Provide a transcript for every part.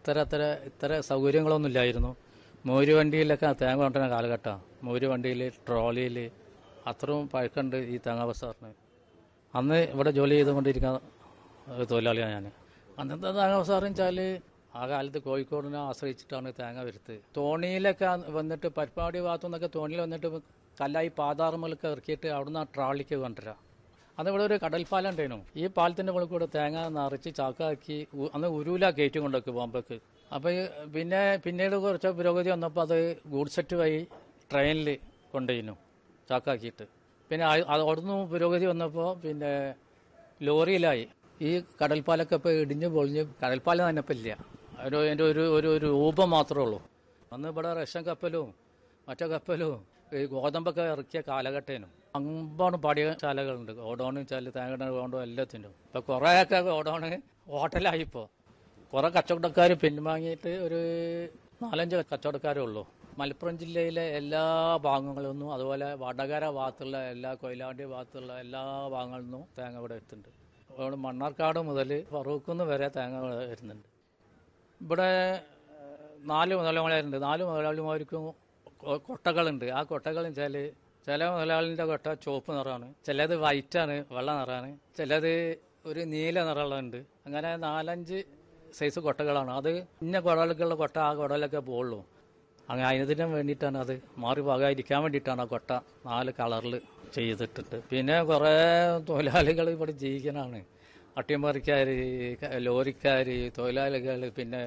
ഇത്ര ഇത്ര ഇത്ര സൗകര്യങ്ങളൊന്നും ഇല്ലായിരുന്നു മോര് വണ്ടിയിലൊക്കെ തേങ്ങ കൊണ്ടുവരുന്ന കാലഘട്ടമാണ് മോര് വണ്ടിയിൽ ട്രോളിയിൽ അത്രയും പഴക്കമുണ്ട് ഈ തേങ്ങ ബസാറിന് അന്ന് ഇവിടെ ജോലി ചെയ്തുകൊണ്ടിരിക്കുന്ന ഒരു തൊഴിലാളിയാണ് ഞാൻ അന്നത്തെ തേങ്ങ ബസാറെന്ന് വെച്ചാൽ ആ കാലത്ത് കോഴിക്കോടിനെ ആശ്രയിച്ചിട്ടാണ് തേങ്ങ വരുത്ത് തോണിയിലൊക്കെ വന്നിട്ട് പരിപ്പാടി ഭാഗത്തു നിന്നൊക്കെ തോണിയിൽ വന്നിട്ട് കല്ലായി പാതാറുമലൊക്കെ ഇറക്കിയിട്ട് അവിടുന്ന് ആ ട്രാളിക്ക് കൊണ്ടുവരാം അന്ന് ഇവിടെ ഒരു കടൽപ്പാലം ഉണ്ടായിരുന്നു ഈ പാലത്തിന്റെ മുകളിൽ കൂടെ തേങ്ങ നിറച്ച് ചാക്കാക്കി ഉ- അന്ന് ഉരുല കയറ്റി കൊണ്ടൊക്കെ ബോംബെക്ക് അപ്പൊ ഈ പിന്നെ പിന്നീട് കുറച്ച് പുരോഗതി വന്നപ്പോൾ അത് ഗൂഡ്സെറ്റ് വഴി ട്രെയിനിൽ കൊണ്ടുപോയിരുന്നു ചാക്കാക്കിയിട്ട് പിന്നെ ആ- അത് അവിടുന്ന് പുരോഗതി വന്നപ്പോൾ പിന്നെ ലോറിയിലായി ഈ കടൽപ്പാലൊക്കെ ഇപ്പോൾ ഇടിഞ്ഞ് പൊളിഞ്ഞ് കടൽപ്പാലം തന്നെ ഇപ്പം ഇല്ല ഒരു അതിൻ്റെ ഒരു ഒരു ഒരു രൂപം മാത്രമേ ഉള്ളൂ അന്ന് ഇവിടെ റഷ്യൻ കപ്പലും മറ്റേ കപ്പലും ഈ ഗോതമ്പൊക്കെ ഇറക്കിയ കാലഘട്ടേനും അമ്പാണ് പാടിയശാലകളുണ്ട് ഓടോണ് വെച്ചാൽ തേങ്ങ ഓടോ എല്ലാത്തിനും ഇപ്പൊ കുറേയൊക്കെ ഓടോണ് ഹോട്ടലായിപ്പോ കുറെ കച്ചവടക്കാർ പിൻവാങ്ങിയിട്ട് ഒരു നാലഞ്ച് കച്ചവടക്കാരേ ഉള്ളൂ മലപ്പുറം ജില്ലയിലെ എല്ലാ ഭാഗങ്ങളിലൊന്നും അതുപോലെ വടകര ഭാഗത്തുള്ള എല്ലാ കൊയിലാണ്ടി ഭാഗത്തുള്ള എല്ലാ ഭാഗങ്ങളിൽ നിന്നും തേങ്ങ ഇവിടെ എത്തുന്നുണ്ട് അവിടെ മണ്ണാർക്കാട് മുതൽ ഫറൂഖുന്ന് വരെ തേങ്ങ ഇവിടെ വരുന്നുണ്ട് ഇവിടെ ഏഹ്, നാല് മുതലാളിമാരുണ്ട് നാല് മുതലാളിമാർക്കും കൊ- കൊട്ടകളുണ്ട് ആ കൊട്ടകൾ വെച്ചാൽ ചില മുതലാളിൻ്റെ കൊട്ട ചുവപ്പ് നിറമാണ് ചിലത് വൈറ്റാണ് വെള്ള നിറമാണ് ചിലത് ഒരു നീല നിറമുള്ളതുണ്ട് അങ്ങനെ നാലഞ്ച് സൈസ് കൊട്ടകളാണ് അത് ഇന്ന കുടലുകളുള്ള കൊട്ട ആ കുടലൊക്കെ പോകുള്ളൂ അങ്ങനെ അതിനു വേണ്ടിയിട്ടാണ് അത് മാറി പോകാതിരിക്കാൻ വേണ്ടിയിട്ടാണ് ആ കൊട്ട നാല് കളറിൽ ചെയ്തിട്ടുണ്ട് പിന്നെ കുറേ തൊഴിലാളികൾ ഇവിടെ ജീവിക്കാനാണ് അട്ടിമറിക്കാർ ലോറിക്കാർ തൊഴിലാളികൾ പിന്നെ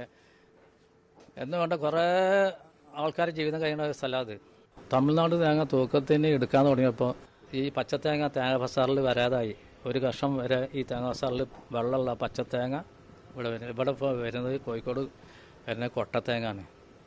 എന്ന് വേണ്ട കുറേ ആൾക്കാർ ജീവിതം കഴിയുന്ന ഒരു സ്ഥലം അത് തമിഴ്നാട് തേങ്ങ തൂക്കത്തിന് എടുക്കാൻ തുടങ്ങിയപ്പോൾ ഈ പച്ചത്തേങ്ങ തേങ്ങ ബസാറിൽ വരാതായി ഒരു കഷ്ണം വരെ ഈ തേങ്ങ ബസാറിൽ വെള്ളമുള്ള പച്ചത്തേങ്ങ ഇവിടെ വരും ഇവിടെ ഇപ്പോൾ വരുന്നത് കോഴിക്കോട് വരുന്ന കൊട്ടത്തേങ്ങാണ്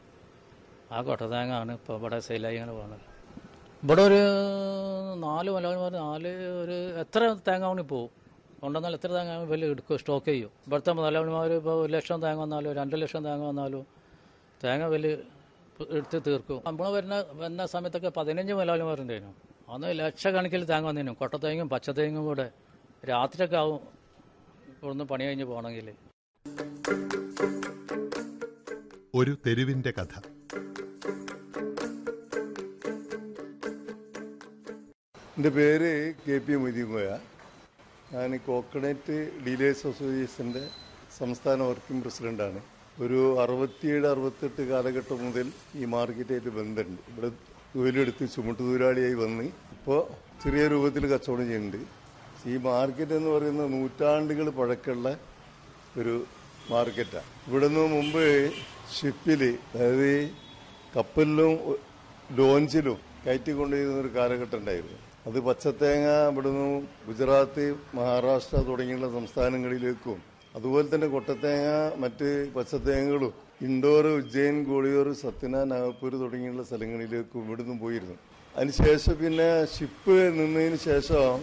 ആ കൊട്ടത്തേങ്ങ ആണ് ഇപ്പോൾ ഇവിടെ സെയിലായി ഇങ്ങനെ പോകുന്നത് ഇവിടെ ഒരു നാല് മലയാളിമാർ നാല് ഒരു എത്ര തേങ്ങ വേണി പോകും കൊണ്ടുവന്നാൽ എത്ര തേങ്ങ വലിയ എടുക്കും സ്റ്റോക്ക് ചെയ്യും ഇവിടുത്തെ മുതലാളിമാർ ഇപ്പോൾ ഒരു ലക്ഷം തേങ്ങ വന്നാലോ രണ്ട് ലക്ഷം തേങ്ങ വന്നാലോ തേങ്ങ വലിയ എടുത്ത് തീർക്കും നമ്മൾ വരുന്ന വരുന്ന സമയത്തൊക്കെ പതിനഞ്ച് മുതലാളിമാരുണ്ടായിരുന്നു അന്ന് ലക്ഷക്കണക്കിൽ തേങ്ങ വന്നിരുന്നു കൊട്ടത്തേങ്ങയും പച്ചത്തേങ്ങയും കൂടെ രാത്രിയൊക്കെ ആവും ഇവിടുന്ന് പണി കഴിഞ്ഞ് പോകണമെങ്കിൽ ഒരു തെരുവിന്റെ കഥ എൻ്റെ പേര് കെ പി മൊയ്തീൻകോയ ഞാൻ കോക്കനറ്റ് ഡീലേഴ്സ് അസോസിയേഷൻ്റെ സംസ്ഥാന വർക്കിംഗ് പ്രസിഡന്റാണ് ഒരു അറുപത്തിയേഴ് അറുപത്തെട്ട് കാലഘട്ടം മുതൽ ഈ മാർക്കറ്റായിട്ട് ബന്ധമുണ്ട് ഇവിടെ തൊഴിലെടുത്ത് ചുമട്ട് തൊഴിലാളിയായി വന്ന് ഇപ്പോൾ ചെറിയ രൂപത്തിൽ കച്ചവടം ചെയ്യുന്നുണ്ട് ഈ മാർക്കറ്റ് എന്ന് പറയുന്നത് നൂറ്റാണ്ടുകൾ പഴക്കമുള്ള ഒരു മാർക്കറ്റാണ് ഇവിടുന്ന് മുമ്പ് ഷിപ്പിൽ അതായത് കപ്പലിലും ലോഞ്ചിലും കയറ്റിക്കൊണ്ടിരുന്ന ഒരു കാലഘട്ടം ഉണ്ടായിരുന്നു അത് പച്ചത്തേങ്ങ ഇവിടുന്ന് ഗുജറാത്ത് മഹാരാഷ്ട്ര തുടങ്ങിയുള്ള സംസ്ഥാനങ്ങളിലേക്കും അതുപോലെ തന്നെ കൊട്ടത്തേങ്ങ മറ്റ് പച്ചത്തേങ്ങകളും ഇൻഡോർ ഉജ്ജയിൻ ഗോളിയോർ സത്യന നാഗപ്പൂർ തുടങ്ങിയുള്ള സ്ഥലങ്ങളിലേക്കും ഇവിടുന്ന് പോയിരുന്നു അതിനുശേഷം പിന്നെ ഷിപ്പ് നിന്നതിന് ശേഷം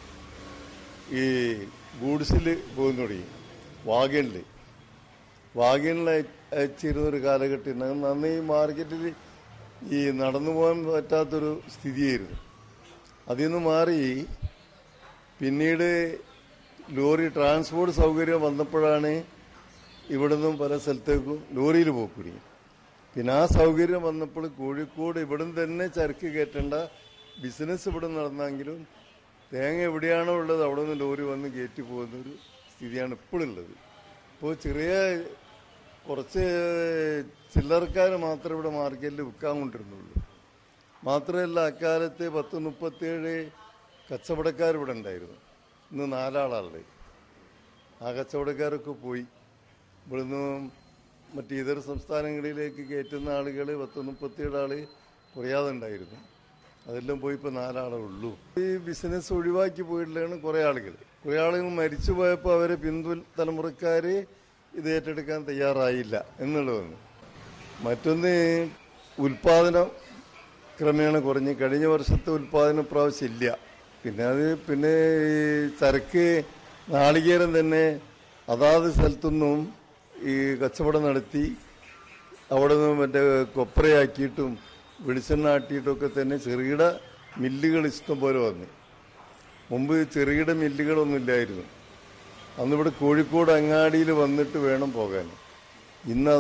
ഈ ഗൂഡ്സിൽ പോകുന്ന തുടങ്ങി വാഗണിൽ വാഗണിൽ അയച്ചിരുന്ന ഒരു കാലഘട്ടം അന്ന് ഈ മാർക്കറ്റിൽ ഈ നടന്നു പോകാൻ പറ്റാത്തൊരു സ്ഥിതിയായിരുന്നു അതിൽ നിന്ന് മാറി പിന്നീട് ലോറി ട്രാൻസ്പോർട്ട് സൗകര്യം വന്നപ്പോഴാണ് ഇവിടെ നിന്നും പല സ്ഥലത്തേക്കും ലോറിയിൽ പോക്കുടി പിന്നെ ആ സൗകര്യം വന്നപ്പോൾ കോഴിക്കോട് ഇവിടുന്ന് തന്നെ ചരക്ക് കയറ്റേണ്ട ബിസിനസ് ഇവിടെ നടന്നെങ്കിലും തേങ്ങ എവിടെയാണോ ഉള്ളത് അവിടെ നിന്ന് ലോറി വന്ന് കയറ്റി പോകുന്ന ഒരു സ്ഥിതിയാണ് ഇപ്പോഴുള്ളത് ഇപ്പോൾ ചെറിയ കുറച്ച് ചില്ലറക്കാർ മാത്രമേ ഇവിടെ മാർക്കറ്റിൽ വിൽക്കാൻ കൊണ്ടിരുന്നുള്ളൂ മാത്രമല്ല അക്കാലത്ത് പത്ത് മുപ്പത്തിയേഴ് കച്ചവടക്കാർ ഇവിടെ ഉണ്ടായിരുന്നു ഇന്ന് നാലാളുള്ളത് ആ കച്ചവടക്കാരൊക്കെ പോയി ഇവിടുന്ന് മറ്റ് ഇതര സംസ്ഥാനങ്ങളിലേക്ക് കയറ്റുന്ന ആളുകൾ പത്ത് മുപ്പത്തിയേഴ് ആള് കുറയാതെ ഉണ്ടായിരുന്നു അതെല്ലാം പോയി ഇപ്പോൾ നാലാളേ ഉള്ളൂ ഈ ബിസിനസ് ഒഴിവാക്കി പോയിട്ടുള്ളതാണ് കുറേ ആളുകൾ കുറേ ആളുകൾ മരിച്ചു പോയപ്പോൾ അവരെ പിന്തു തലമുറക്കാർ ഇത് ഏറ്റെടുക്കാൻ തയ്യാറായില്ല എന്നുള്ളതാണ് മറ്റൊന്ന് ഉൽപാദനം ക്രമേണ കുറഞ്ഞ് കഴിഞ്ഞ വർഷത്തെ ഉൽപാദനം പ്രാവശ്യം ഇല്ല പിന്നെ അത് പിന്നെ ഈ ചരക്ക് നാളികേരം തന്നെ അതാത് സ്ഥലത്തുനിന്നും ഈ കച്ചവടം നടത്തി അവിടെ നിന്ന് മറ്റേ കൊപ്രയാക്കിയിട്ടും വെളിച്ചെണ്ണ ആട്ടിയിട്ടൊക്കെ തന്നെ ചെറുകിട മില്ലുകൾ ഇഷ്ടം പോലെ വന്നു മുമ്പ് ചെറുകിട മില്ലുകളൊന്നും ഇല്ലായിരുന്നു അന്നിവിടെ കോഴിക്കോട് അങ്ങാടിയിൽ വന്നിട്ട് വേണം പോകാൻ ഇന്ന്